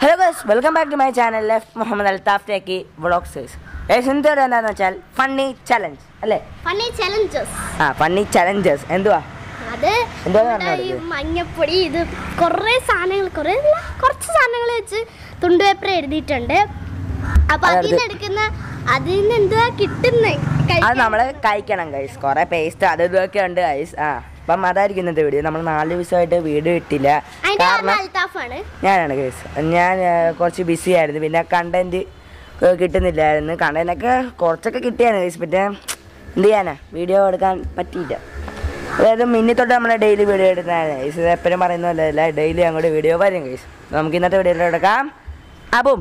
Hello guys welcome back to my channel ലെഫ് മുഹമ്മദ് അൽത്താഫ് ടേക്കി വ്ളോഗ്സേഴ്സ് ഗൈസ് എന്തൊരു എന്താണെന്ന് വെച്ചാൽ ഫണ്ണി ചലഞ്ച് അല്ലേ ഫണ്ണി ചലഞ്ചസ് ആ ഫണ്ണി ചലഞ്ചസ് എന്തുവാ അത് എന്താ നമ്മുടെ പറഞ്ഞത്? ഈ മഞ്ഞപ്പൊടി ഇത് കുറേ സാധനങ്ങൾ കുറേ അല്ല കുറച്ച് സാധനങ്ങൾ വെച്ച് തുണ്ടുപേപ്പർ എഴുതിയിട്ടുണ്ട് അപ്പൊ അതെ, അതിൽ നിന്ന് അത് എടുക്കുന്ന അതിൽ നിന്ന് എന്താ കിട്ടുന്നത് അത് നമ്മൾ കഴിക്കണം ഗൈസ് കുറേ പേസ്റ്റ് അത് ഇതൊക്കെ ഉണ്ട് ഗൈസ് ആ അപ്പം അതായിരിക്കും ഇന്നത്തെ വീഡിയോ നമ്മൾ നാല് ദിവസമായിട്ട് വീഡിയോ ഇട്ടില്ല അതിന്റെ കാരണം അൽത്താഫാണ് ഞാനാണ് ഗൈസ് ഞാൻ ആ, കുറച്ച് ബിസി ആയിരുന്നു പിന്നെ കണ്ടന്റ് കിട്ടുന്നില്ലായിരുന്നു കണ്ടന്റൊക്കെ കുറച്ചൊക്കെ കിട്ടിയാണ് ഗൈസ് പിന്നെ എന്ത് ചെയ്യാനാ വീഡിയോ എടുക്കാൻ പറ്റിയില്ല അതായത് മിന്നി തൊട്ട് നമ്മൾ ഡെയിലി വീഡിയോ എടുക്കുന്നതാണ് ഗൈസ് ഇത് എപ്പോഴും പറയുന്ന പോലെ അല്ല ഡെയിലി അങ്ങോട്ട് വീഡിയോ വരും ഗൈസ് നമുക്ക് ഇന്നത്തെ വീഡിയോ എടുക്കാം അപ്പം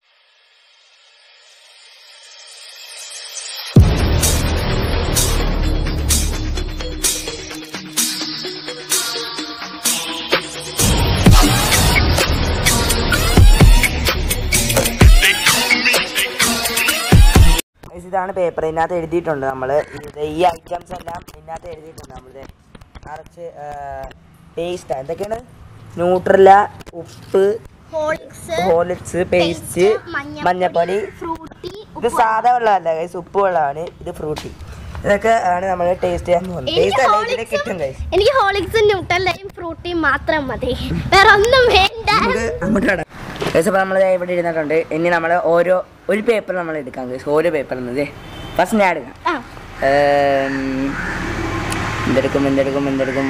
Guys, ഇതാണ് പേപ്പർ ഇതിനകത്ത് എഴുതിയിട്ടുണ്ട് നമ്മൾ ഇത് ഈ ഐറ്റംസ് എല്ലാം ഇതിനകത്ത് എഴുതിയിട്ടുണ്ട് നമ്മൾ നിറച്ച് പേസ്റ്റ് എന്തൊക്കെയാണ് ന്യൂട്രല ഉപ്പ് ഹോളിക്സ് ഹോളിക്സ് പേസ്റ്റ് മഞ്ഞപ്പൊടി ഫ്രൂട്ടി ഇത് സാധാ വെള്ളമല്ല ഗൈസ് ഉപ്പ് വെള്ളമാണ് ഇത് ഫ്രൂട്ടി ഇതൊക്കെ ആണ് നമ്മൾ ടേസ്റ്റ് ചെയ്യാൻ പോകുന്നത് ടേസ്റ്റ് അല്ല ഇതിനെ കിട്ടും ഗൈസ് എനിക്ക് ഹോളിക്സും ന്യൂട്ടലയും ഫ്രൂട്ടിയും മാത്രം മതി വേറെ ഒന്നും വേണ്ട നമുക്ക് അങ്ങോട്ട് കട ഗൈസ് അപ്പോൾ നമ്മൾ ഇവിടെ ഇരുന്നിട്ടുണ്ട് ഇനി നമ്മൾ ഓരോ ഒരു പേപ്പർ നമ്മൾ എടുക്കാം ഗൈസ് ഓരോ പേപ്പർ എന്നത് ഫസ്റ്റ് ഞാൻ എടുക്കാം ആ ഏം, എന്തെടുക്കും എന്തെടുക്കും എന്തെടുക്കും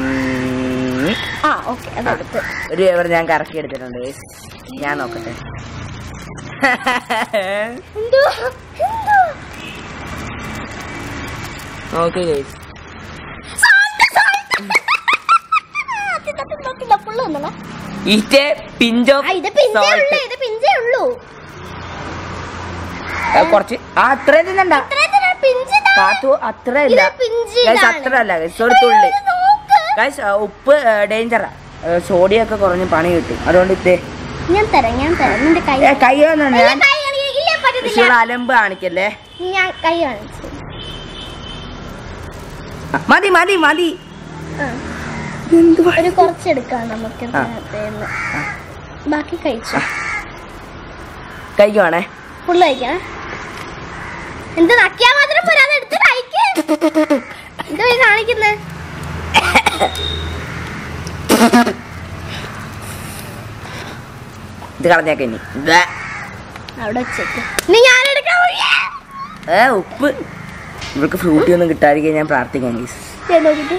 ആ ഓക്കെ അതെടുത്ത് ഒരു പേപ്പർ ഞാൻ കറക്കി എടുത്തിട്ടുണ്ട് guys. ഞാൻ നോക്കട്ടെ എന്തോ എന്തോ ഓക്കെ ഗൈസ് ഫുള്ള് വന്നോ ഈറ്റ് പിഞ്ച് ആ, ഇത് പിഞ്ചേ ഉള്ളൂ ഇത് പിഞ്ചേ ഉള്ളൂ കുറച്ച് ആ അത്ര തിന്നണ്ട ഇത്രയും തന്നെ പിഞ്ച് ഇതാ. കാത്തു അത്ര ഇല്ല ഇത് പിഞ്ച് ഗൈസ് ഇതാണ്. അത്ര അല്ല ഗൈസ് ഒരു തുള്ളി ഇത് നോക്ക്. ഗൈസ് ഉപ്പ് ഡേഞ്ചറാ സോഡിയൊക്കെ കുറഞ്ഞ് പണി കിട്ടും അതുകൊണ്ട് ഇത്തേ ഞാൻ തരാം ഞാൻ തരാം നിന്റെ കൈ ഏ, കൈ ഒന്നും ഇല്ല, ഞാൻ കൈ കളി- ഇല്ല, പറ്റത്തില്ല. ഇച്ചിരി അലമ്പ് കാണിക്കല്ലേ ഞാൻ കൈ കാണിച്ചു ആ, മതി മതി മതി ആ, എന്തുവാ ഒരു കുറച്ചെടുക്കാം നമുക്ക് ആ. ഇതിനകത്തുനിന്ന്. ബാക്കി കഴിച്ചു കഴിക്കുവാണേ ഫുള്ള് കഴിക്കണം എന്ത് നക്കിയാ മാത്രം പോരാ അത് എടുത്ത് കഴിക്ക് എന്താ ഈ കാണിക്കുന്നേ ഇത് കളഞ്ഞേക്ക ഇനി ദേ. അവിടെ വെച്ചേക്ക് ഇനി ഞാൻ എടുക്കാൻ പോയി. ഏ ഉപ്പ് ഇവർക്ക് ഫ്രൂട്ടി ഒന്നും കിട്ടാതിരിക്കാൻ ഞാൻ പ്രാർത്ഥിക്കാം ഗീസ് ഞാൻ നോക്കിട്ട്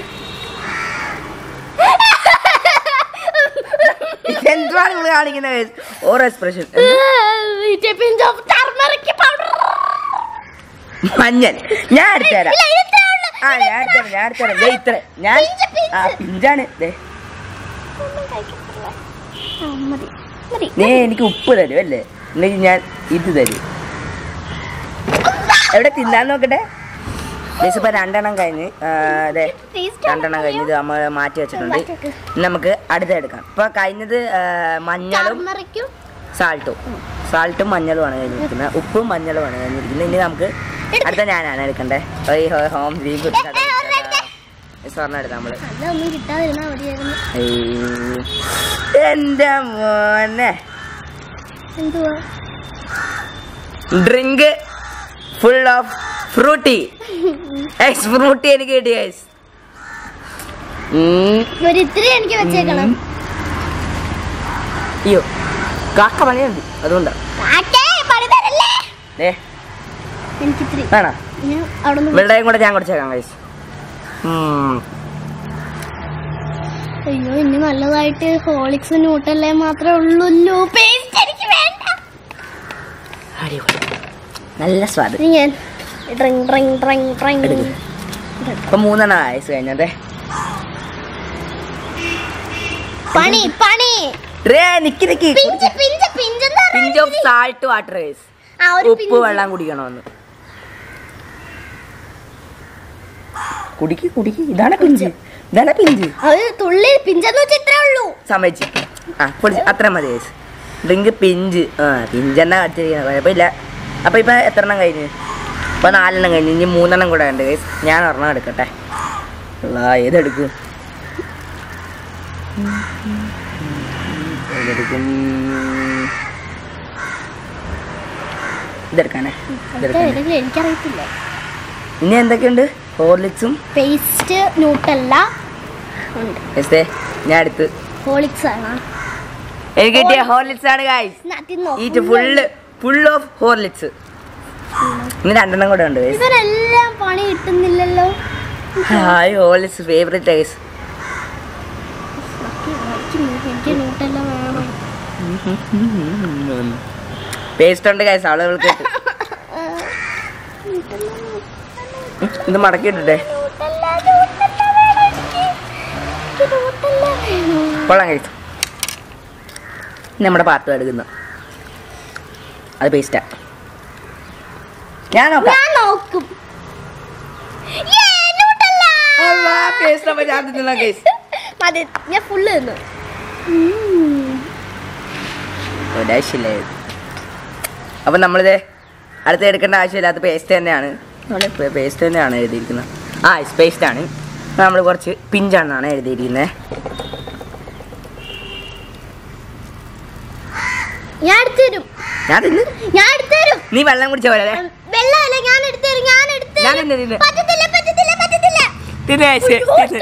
എന്തുവാണ് നിങ്ങൾ കാണിക്കുന്നത് guys? ഓരോ expression Pinch of turmeric powder. മഞ്ഞൾ ഞാൻ എടുത്തുതരാം ഇല്ല, ഇത് ഇത്രേ ഉള്ളൂ. ആ ഞാൻ എടുത്തുതരാം ഞാൻ എടുത്തുതരാം ദേ ഇത്ര ഞാൻ പിഞ്ച്, പിഞ്ച്. ആ പിഞ്ചാണ് ദേ ഒന്നും കഴിക്കത്തില്ല. ആ, മതി മതി നീ എനിക്ക് ഉപ്പ് തരും അല്ലേ അല്ലെങ്കിൽ ഞാൻ ഇത് തരും എവിടെ തിന്നാൻ നോക്കട്ടെ ഗൈസ് ഇപ്പൊ രണ്ടെണ്ണം കഴിഞ്ഞ് ആ, അതെ Taste രണ്ടെണ്ണം കഴിഞ്ഞ് ഇത് നമ്മൾ മാറ്റി വെച്ചിട്ടുണ്ട് മാറ്റിവെക്ക്. ഇനി നമുക്ക് അടുത്ത എടുക്കാം ഇപ്പൊ കഴിഞ്ഞത് ആ, മഞ്ഞളും ടർമറിക്കും സാൾട്ടും സാൾട്ടും മഞ്ഞളുമാണ് കഴിഞ്ഞിരിക്കുന്നത് ഉപ്പും മഞ്ഞളുമാണ് കഴിഞ്ഞിരിക്കുന്നത് ഇനി നമുക്ക് അടുത്ത ഞാനാണ് എടുക്കണ്ടേ ഈ ഹോ- ഹോം ദീ ഗുഡ് കഥ സ്വർണ്ണം എടുക്കാം നമ്മള് അതൊന്നും കിട്ടാതിരുന്നാ മതിയായിരുന്നു ഏയ്. എന്റെ മോനെ എന്തുവാ ഡ്രിങ്ക് ഫുൾ ഓഫ് ഫ്രൂട്ടി എക്സ് ഫ്രൂട്ടി എനിക്ക് കിട്ടി ഗൈസ് ഒരു ഇത്തിരി എനിക്ക് വെച്ചേക്കണം അയ്യോ കാക്ക പണിയുണ്ട് അതുകൊണ്ടാ കാക്കേ, പണി തരല്ലേ? ഏ എനിക്ക് ഇത്തിരി വേണോ ഞാൻ അവിടെ നിന്ന് വെള്ളയും കൂടെ ഞാൻ കുടിച്ചേക്കാം ഗൈസ് അയ്യോ ഇനി നല്ലതായിട്ട് ഹോളിക്സ് ന്യൂട്ടല്ലേ മാത്രമേ ഉള്ളൂല്ലോ പേസ്റ്റ് എനിക്ക് വേണ്ട അടിപൊളി നല്ല സ്വാദ് ഇനി ഞാൻ ഡ്രിങ് ഡ്രിങ് ഡ്രിങ് ഡ്രിങ് എടുക്ക്. ഇപ്പൊ മൂന്നെണ്ണം ആയുസ് കഴിഞ്ഞതേ പണി പണി റേ നിക്ക് നിക്ക് പിഞ്ച് പിഞ്ച് പിഞ്ചെന്ന് pinch of salt water guys ആ ഒരു ഉപ്പ് പിഞ്ച് വെള്ളം കുടിക്കണമെന്ന് കുടിക്ക് കുടിക്ക് ഇതാണ് പിഞ്ച് ഇതാണ് പിഞ്ച് അത് തുള്ളി പിഞ്ചെന്ന് വെച്ചാൽ ഇത്രേ ഉള്ളൂ സമ്മതിച്ചു ആ പൊളിച്ച് അത്ര മതി ഗൈസ് ഡ്രിങ്ക് പിഞ്ച് ആ പിഞ്ചെണ്ണ കടിച്ചിരിക്കുന്നത് കുഴപ്പമില്ല അപ്പൊ ഇപ്പൊ എത്ര എണ്ണം കഴിഞ്ഞ് ഇപ്പൊ നാലെണ്ണം കഴിഞ്ഞ് ഇനി മൂന്നെണ്ണം കൂടെ ഉണ്ട് ഗൈസ് ഞാൻ ഒരെണ്ണം എടുക്കട്ടെ അല്ലാ ഏതെടുക്കും ഏതെടുക്കും ഇതെടുക്കാനേ ഇതെടുക്കാനേ ഏതെങ്കിലും എനിക്കറിയത്തില്ല ഇനി എന്തൊക്കെയുണ്ട് ഹോർലിക്സും പേസ്റ്റ് ന്യൂട്ടല്ല ഉണ്ട് എസ്തേ ഞാൻ എടുത്ത് ഹോളിക്സ് ആണ് എനിക്ക് കിട്ടിയ ഹോർലിക്സ് ആണ് ഗായ്സ് അതിൽ നോക്ക്. Eat full full of Horlicks ഇനി രണ്ടെണ്ണം കൂടെ ഉണ്ട് ഗൈസ് ഇവരെല്ലാം പണി കിട്ടുന്നില്ലല്ലോ ഹായ് ഹോർലിക്സ് ഫേവറേറ്റ് ഗൈസ് എനിക്ക് ന്യൂട്ടല്ല വേണം പേസ്റ്റ് ഉണ്ട് ഗൈസ് ആളുകൾക്ക് ഇത് മടക്കിയിട്ടെ ന്യൂട്ടല്ല ന്യൂട്ടല്ല വേണം എനിക്ക്. എനിക്ക് ന്യൂട്ടല്ല വേണം കൊള്ളാം കഴിച്ചു നമ്മുടെ പാർട്ട് എടുക്കുന്ന അത് പേസ്റ്റാ ഞാൻ നോക്കാം ഞാൻ നോക്കും Yay, ന്യൂട്ടല്ല. പേസ്റ്റ് അപ്പൊ ഞാൻ തിന്നാ കേസ് മതി ഞാൻ ഫുള്ള് തിന്നു ഒരാവശ്യമില്ല അപ്പം നമ്മളിത് അടുത്ത് എടുക്കേണ്ട ആവശ്യമില്ലാത്ത പേസ്റ്റ് തന്നെയാണ് പേസ്റ്റ് തന്നെയാണ് എഴുതിയിരിക്കുന്നത് ആ പേസ്റ്റ് ആണ് നമ്മൾ കുറച്ച് പിഞ്ചാണെന്നാണ് എഴുതിയിരിക്കുന്നത് ഞാൻ എടുത്തു തരും ഞാൻ തിന്ന് ഞാൻ എടുത്തു തരും നീ വെള്ളം കുടിച്ച പോലെ അല്ലേ? വെള്ളമല്ല ഞാൻ എടുത്തു തരും ഞാൻ എടുത്തു ഞാൻ തരും തിന്ന് തിന്ന് പറ്റത്തില്ല പറ്റത്തില്ല പറ്റത്തില്ല തിന്ന് കഴിച്ച്.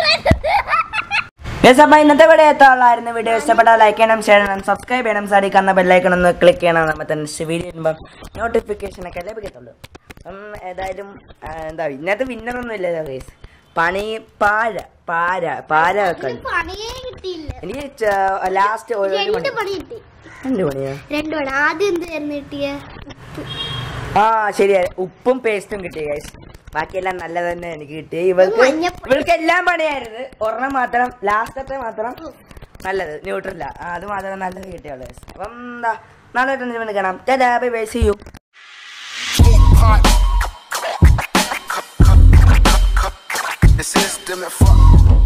യെസ് അപ്പോൾ ഇന്നത്തെ വീഡിയോ എത്താറുള്ളായിരുന്നു വീഡിയോ ഇഷ്ടപ്പെട്ടാൽ ലൈക്ക് ചെയ്യണം ഷെയർ ചെയ്യണം സബ്സ്ക്രൈബ് ചെയ്യണം സടിക്കുന്ന ബെല്ലൈക്കൺ ഒന്ന് ക്ലിക്ക് ചെയ്യണം നമ്മൾ തന്നെ വീഡിയോ വരുമ്പം നോട്ടിഫിക്കേഷൻ ഒക്കെ ലഭിക്കത്തുള്ളൂ അപ്പം ഏതായാലും ആ, എന്താ ഇന്നത്തെ വിന്നർ ഒന്നും ഇല്ല ഗൈസ് പണി പാര പാര പാര വെക്കണം പണിയേ കിട്ടിയില്ല എനിക്ക് ലാസ്റ്റ് ഒരു രണ്ട് മണി പണി കിട്ടി രണ്ട് മണിയാ രണ്ടു പണി ആദ്യം എന്തായിരുന്നു കിട്ടിയ ആ ശരിയാ ഉപ്പും പേസ്റ്റും കിട്ടി ഗൈസ് ബാക്കിയെല്ലാം നല്ലത് തന്നെ എനിക്ക് കിട്ടി ഇവൾക്ക് മഞ്ഞപ്പൊടി. ഇവൾക്ക് എല്ലാം പണിയായിരുന്നു ഒരെണ്ണം മാത്രം ലാസ്റ്റത്തെ മാത്രം നല്ലത് ന്യൂട്രല്ല അത് മാത്രം നല്ലത് കിട്ടിയുള്ളൂ guys. അപ്പം എന്താ നാളെ വീണ്ടും കാണാം tata bye bye see you The system and fuck.